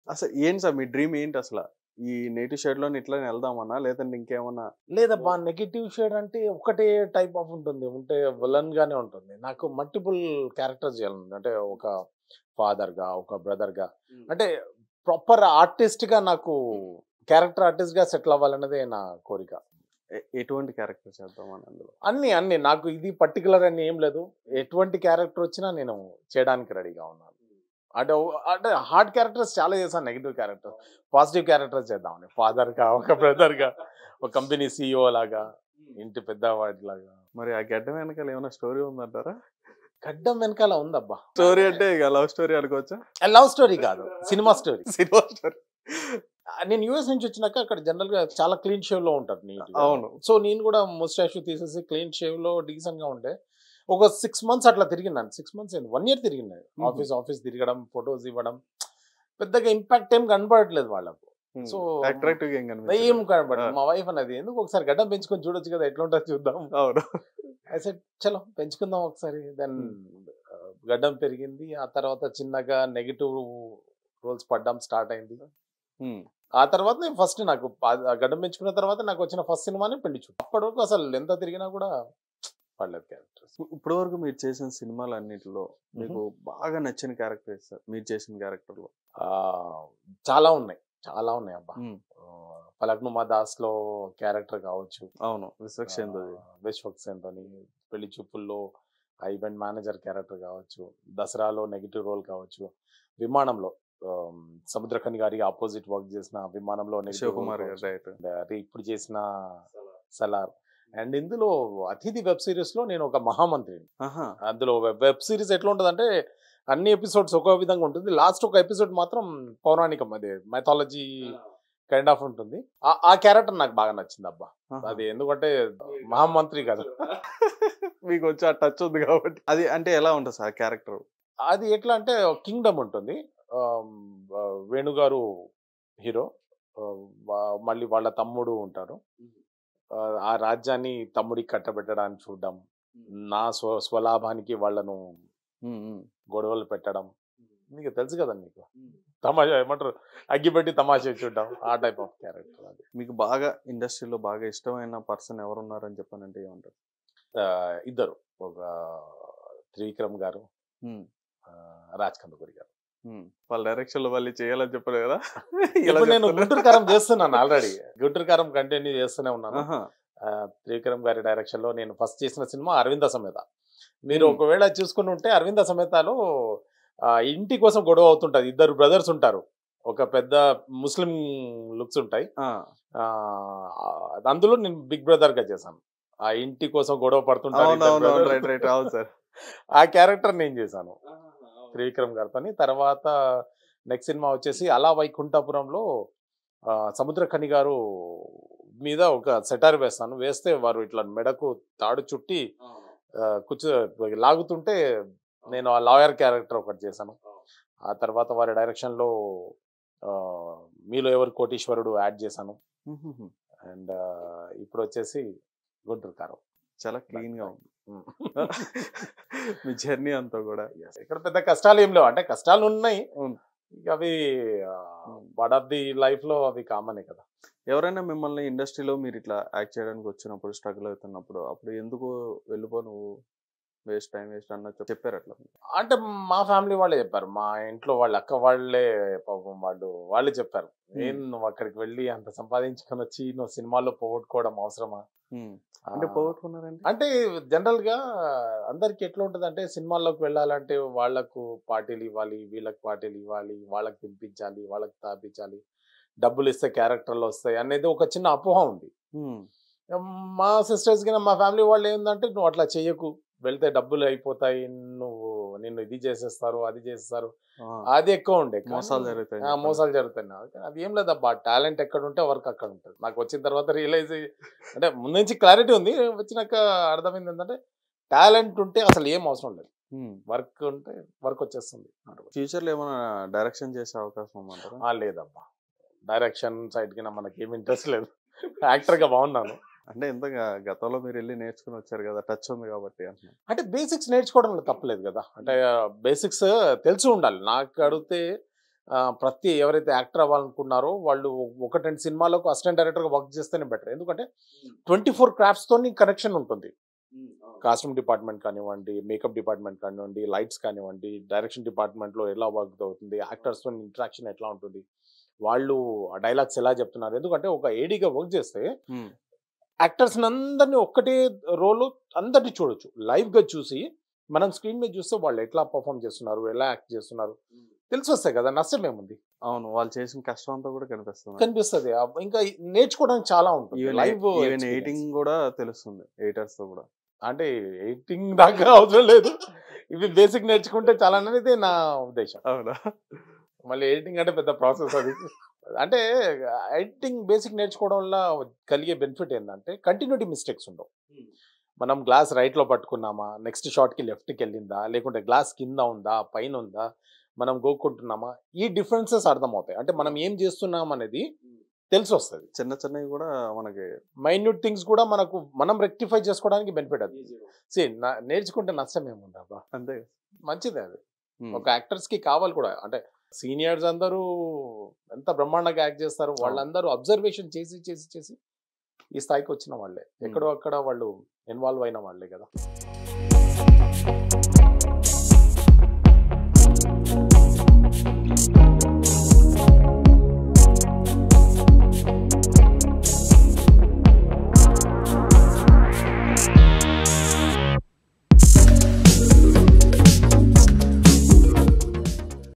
అసలు ఏంటి సార్ మీ డ్రీమ్ ఏంటి అసలు ఈ నేటివ్ షేడ్ లో ఇట్లా వెళ్దామన్నా లేదంటే ఇంకేమన్నా లేదబ్బా నెగిటివ్ షేడ్ అంటే ఒకటే టైప్ ఆఫ్ ఉంటుంది ఉంటే విలన్ గానే ఉంటుంది నాకు మల్టిపుల్ క్యారెక్టర్స్ చేయాలి అంటే ఒక ఫాదర్ గా ఒక బ్రదర్ గా అంటే ప్రాపర్ ఆర్టిస్ట్ గా నాకు క్యారెక్టర్ ఆర్టిస్ట్ గా సెటిల్ అవ్వాలన్నదే నా కోరిక ఎ- ఎటువంటి క్యారెక్టర్ చేద్దామని అందులో అన్ని అన్ని నాకు ఇది పర్టికులర్ అని ఏం లేదు ఎటువంటి క్యారెక్టర్ వచ్చినా నేను చేయడానికి రెడీగా ఉన్నాను అంటే ఓ- అంటే హార్డ్ క్యారెక్టర్స్ చాలా చేశాను నెగిటివ్ క్యారెక్టర్ పాజిటివ్ క్యారెక్టర్స్ చేద్దామని ఫాదర్ గా ఒక బ్రదర్ గా ఒక కంపెనీ సిఇఓ లాగా ఇంటి పెద్దవాడి లాగా మరి ఆ గడ్డ వెనకాల ఏమైనా స్టోరీ ఉందంటారా గడ్డం వెనకాల ఉందబ్బా స్టోరీ అంటే ఇక లవ్ స్టోరీ అనుకోవచ్చా లవ్ స్టోరీ కాదు సినిమా స్టోరీ సినిమా స్టోరీ నేను యూఎస్ నుంచి వచ్చినాక అక్కడ జనరల్ గా చాలా క్లీన్ షేవ్ లో ఉంటారు నీట్ అవును సో నేను కూడా ముస్టాష్ తీసేసి క్లీన్ షేవ్ లో డీసెంట్ గా ఉండే ఒక సిక్స్ మంత్స్ అట్లా తిరిగినాను సిక్స్ మంత్స్ ఏంది వన్ ఇయర్ తిరిగినాను Mhm. ఆఫీస్ ఆఫీస్ తిరగడం ఫొటోస్ ఇవ్వడం పెద్దగా ఇంపాక్ట్ ఏం కనబడట్లేదు వాళ్ళకు సో అట్రాక్టివ్ ఏం ఏం కనిపించదు కనబడదు Ah. మా వైఫ్ అన్నది ఎందుకు ఒకసారి గడ్డం పెంచుకొని చూడొచ్చు కదా ఎట్లా ఉంటుందో చూద్దాం అవును సెట్ చలో పెంచుకుందాం ఒకసారి దెన్ గడ్డం పెరిగింది ఆ తర్వాత చిన్నగా నెగిటివ్ రోల్స్ పడ్డం స్టార్ట్ అయింది Hmm. ఆ తర్వాత నేను ఫస్ట్ నాకు ఆ- ఆ గడ్డం పెంచుకున్న తర్వాత నాకు వచ్చిన ఫస్ట్ సినిమానే పెళ్లి చూపు అప్పటి వరకు అసలు ఎంత తిరిగినా కూడా పడలేదు క్యారెక్టర్స్ ఇప్పటి వరకు మీరు చేసిన సినిమాలు అన్నిటిలో మీకు బాగా నచ్చిన క్యారెక్టర్ సార్ మీరు చేసిన క్యారెక్టర్ లో చాలా ఉన్నాయి చాలా ఉన్నాయి అబ్బా Hmm. పలక్నుమా దాస్ లో క్యారెక్టర్ కావచ్చు అవును విశ్వక్షేంద్ర విశ్వక్సేన్తోని పెళ్లి చూపుల్లో ఆ ఈవెంట్ మేనేజర్ క్యారెక్టర్ కావచ్చు దసరాలో నెగిటివ్ రోల్ కావచ్చు విమానంలో ఆమ్, సముద్రఖని గారికి ఆపోజిట్ వర్క్ చేసిన విమానంలో negative role శివకుమార్ గారు కావచ్చు. రైట్ అదే ఇప్పుడు చేసిన సలార్ అండ్ ఇందులో అతిథి వెబ్ సిరీస్ లో నేను ఒక మహామంత్రిని ఆహా అందులో వెబ్ వెబ్ సిరీస్ ఎట్లా ఉంటుంది అంటే అన్ని ఎపిసోడ్స్ ఒక విధంగా ఉంటుంది లాస్ట్ ఒక ఎపిసోడ్ మాత్రం పౌరాణికం అదే మైథాలజీ కైండ్ ఆఫ్ ఉంటుంది ఆ- ఆ క్యారెక్టర్ నాకు బాగా నచ్చింది అబ్బా ఆహా. అది ఎందుకంటే మహామంత్రి కదా మీకు వచ్చి ఆ టచ్ ఉంది కాబట్టి అది అంటే ఎలా ఉంటుంది సార్ క్యారెక్టర్ అది ఎట్లా అంటే కింగ్డమ్ ఉంటుంది ఆమ్, ఆ, వేణుగారు హీరో ఆ, వా- మళ్ళీ వాళ్ళ తమ్ముడు ఉంటారు ఆ, ఆ రాజ్యాన్ని తమ్ముడికి కట్టబెట్టడానికి చూడడం నా స్వ స్వలాభానికి వాళ్ళను గొడవలు పెట్టడం నీకు తెలుసు కదా నీకు తమాషా ఏమంటారు అగ్గిపెట్టి తమాషా చూడడం ఆ టైప్ ఆఫ్ క్యారెక్టర్ అది మీకు బాగా ఇండస్ట్రీలో బాగా ఇష్టమైన పర్సన్ ఎవరు ఉన్నారని చెప్పానంటే ఏమంటారు ఆ, ఇద్దరు ఒక త్రివిక్రమ్ గారు Hmm. ఆ, రాజ్ కందుకూరి గారు Hmm. వాళ్ళ డైరెక్షన్ లో వాళ్ళు చేయాలని చెప్పలేదు కదా ఇలా ఇప్పుడు నేను చెప్తున్నారు. గుంటూరు కారం చేస్తున్నాను ఆల్రెడీ గుంటూరు కారం కంటిన్యూ చేస్తూనే ఉన్నాను ఆహా. ఆ, త్రివిక్రమ్ గారి డైరెక్షన్ లో నేను ఫస్ట్ చేసిన సినిమా అరవింద సమేత మీరు Hmm. ఒకవేళ చూసుకుని ఉంటే అరవింద సమేతలో ఆ, ఇంటి కోసం గొడవ అవుతుంటది ఇద్దరు బ్రదర్స్ ఉంటారు ఒక పెద్ద ముస్లిం లుక్స్ ఉంటాయి ఆ. ఆ, అందులో నేను బిగ్ బ్రదర్ గా చేశాను ఆ ఇంటి కోసం గొడవ పడుతుంటారు అవును ఇద్దరు అవును అవును brothers. రైట్ రైట్ అవును సార్ ఆ క్యారెక్టర్ నేను చేశాను త్రివిక్రమ్ గారితో తర్వాత నెక్స్ట్ సినిమా వచ్చేసి అలా వైకుంఠపురంలో ఆ, సముద్రఖని గారు మీద ఒక సెటార్ వేస్తాను వేస్తే వారు ఇట్లా మెడకు తాడు చుట్టి ఆ, కూర్చో లాగుతుంటే నేను ఆ లాయర్ క్యారెక్టర్ ఒకటి చేశాను ఆ తర్వాత వారి డైరెక్షన్లో ఆ, మీలో ఎవరు కోటీశ్వరుడు యాడ్ చేశాను అండ్ ఇప్పుడు వచ్చేసి గుంటూరు కారం చాలా క్లీన్ గా ఉంది ఉమ్. మీ జర్నీ అంతా కూడా Yes. ఇక్కడ పెద్ద కష్టాలు ఏం లేవు అంటే కష్టాలు ఉన్నాయి అవును. ఇక అవి పార్ట్ ఆఫ్ ది లైఫ్ లో అవి కామనే కదా ఎవరైనా మిమ్మల్ని ఇండస్ట్రీలో మీరు ఇట్లా యాక్ట్ చేయడానికి వచ్చినప్పుడు స్ట్రగుల్ అవుతున్నప్పుడు అప్పుడు ఎందుకు వెళ్ళిపో నువ్వు వేస్ట్ టైం వేస్ట్ అన్నట్టు చెప్పారు అట్లా అంటే మా ఫ్యామిలీ వాళ్ళే చెప్పారు మా ఇంట్లో వాళ్ళ అక్క వాళ్ళే పాపం వాళ్ళు వాళ్ళే చెప్పారు నేను నువ్వు అక్కడికి వెళ్ళి అంత సంపాదించుకొని వచ్చి నువ్వు సినిమాల్లో పోగొట్టుకోవడం అవసరమా Hmm. అంటే ఆ, పోగొట్టుకున్నారండి అంటే జనరల్ గా అందరికి ఎట్లా ఉంటుంది అంటే సినిమాల్లోకి వెళ్ళాలంటే వాళ్ళకు పార్టీలు ఇవ్వాలి వీళ్ళకి పార్టీలు ఇవ్వాలి వాళ్ళకి తినిపించాలి వాళ్ళకి తాపించాలి డబ్బులు ఇస్తే క్యారెక్టర్లు వస్తాయి అనేది ఒక చిన్న అపోహ ఉంది మా సిస్టర్స్ కింద మా ఫ్యామిలీ వాళ్ళు ఏంటంటే నువ్వు అట్లా చెయ్యకు వెళ్తే డబ్బులు అయిపోతాయి నువ్వు నిన్ను ఇది చేసేస్తారు అది చేసేస్తారు అది ఎక్కువ ఉండే కానీ- మోసాలు జరుగుతాయి ఆ, మోసాలు జరుగుతున్నాయి నాకు అది ఏం లేదబ్బా టాలెంట్ ఎక్కడ ఉంటే వర్క్ అక్కడ ఉంటుంది నాకు వచ్చిన తర్వాత రియలైజ్ అంటే ముందు నుంచి క్లారిటీ ఉంది వచ్చినాక అర్థమైంది ఏంటంటే టాలెంట్ ఉంటే అసలు ఏం అవసరం లేదు వర్క్ ఉంటే వర్క్ వచ్చేస్తుంది ఫ్యూచర్ లో ఏమైనా డైరెక్షన్ చేసే అవకాశం ఉందంటారా ఆ, లేదబ్బా డైరెక్షన్ సైడ్ కి మనకి ఏం ఇంట్రెస్ట్ లేదు యాక్టర్ గా బాగున్నాను అంటే ఎంత గ- గతంలో మీరు వెళ్ళి నేర్చుకుని వచ్చారు కదా టచ్ ఉంది కాబట్టి అంటున్నా అంటే బేసిక్స్ నేర్చుకోవడంలో తప్పలేదు కదా అంటే బేసిక్స్ తెలిసి ఉండాలి నాకు అడిగితే ఆ, ప్రతి ఎవరైతే యాక్టర్ అవ్వాలనుకున్నారో వాళ్ళు ఒకటి రెండు సినిమాలకు అసిస్టెంట్ డైరెక్టర్గా వర్క్ చేస్తేనే బెటర్ ఎందుకంటే ట్వంటీ ఫోర్ క్రాఫ్ట్స్తో కనెక్షన్ ఉంటుంది కాస్ట్యూమ్ డిపార్ట్మెంట్ కానివ్వండి మేకప్ డిపార్ట్మెంట్ కానివ్వండి లైట్స్ కానివ్వండి డైరెక్షన్ డిపార్ట్మెంట్లో ఎలా వర్క్ అవుతుంది యాక్టర్స్తో ఇంటరాక్షన్ ఎట్లా ఉంటుంది వాళ్ళు డైలాగ్స్ ఎలా చెప్తున్నారు ఎందుకంటే ఒక ఏడీగా వర్క్ చేస్తే ఉమ్, యాక్టర్స్ అందరినీ ఒక్కటే రోల్ అందరినీ చూడొచ్చు లైవ్ గా చూసి మనం స్క్రీన్ మీద చూస్తే వాళ్ళు ఎట్లా పర్ఫామ్ చేస్తున్నారు ఎలా యాక్ట్ చేస్తున్నారు తెలిసి వస్తాయి కదా నష్టం ఏముంది అవును వాళ్ళు చేసిన కష్టం అంతా కూడా కనిపిస్తుంది కనిపిస్తుంది ఆ, ఇంకా నేర్చుకోవడానికి చాలా ఉంటుంది ఈవెన్ లైవ్ ఈవెన్ ఎయిటింగ్ కూడా తెలుస్తుంది ఎయిటర్స్ తో కూడా అంటే ఎయిటింగ్ దాకా అవసరం లేదు ఇవి బేసిక్ నేర్చుకుంటే చాలా అనేది నా ఉద్దేశం అవునా మళ్ళీ ఎడిటింగ్ అంటే పెద్ద ప్రాసెస్ అది అంటే ఎడిటింగ్ బేసిక్ నేర్చుకోవడం వల్ల కలిగే బెనిఫిట్ ఏంటంటే కంటిన్యూటీ మిస్టేక్స్ ఉండవు మనం గ్లాస్ రైట్లో పట్టుకున్నామా నెక్స్ట్ షాట్కి లెఫ్ట్కి వెళ్ళిందా లేకుంటే గ్లాస్ కింద ఉందా పైన ఉందా మనం గోక్కుంటున్నామా ఈ డిఫరెన్సెస్ అర్థమవుతాయి అంటే మనం ఏం చేస్తున్నాం అనేది తెలిసి వస్తుంది చిన్న చిన్నవి కూడా మనకి మైన్యూట్ థింగ్స్ కూడా మనకు మనం రెక్టిఫై చేసుకోవడానికి బెనిఫిట్ అది సే నేర్చుకుంటే నష్టం ఏముంది అబ్బా అంతే మంచిదే అది ఉమ్, ఒక యాక్టర్స్ కి కావాలి కూడా అంటే సీనియర్స్ అందరూ ఎంత బ్రహ్మాండంగా యాక్ట్ చేస్తారు వాళ్ళందరూ అబ్జర్వేషన్ చేసి చేసి చేసి ఈ స్థాయికి వచ్చిన వాళ్ళే ఎక్కడో అక్కడ వాళ్ళు ఇన్వాల్వ్ అయిన వాళ్ళే కదా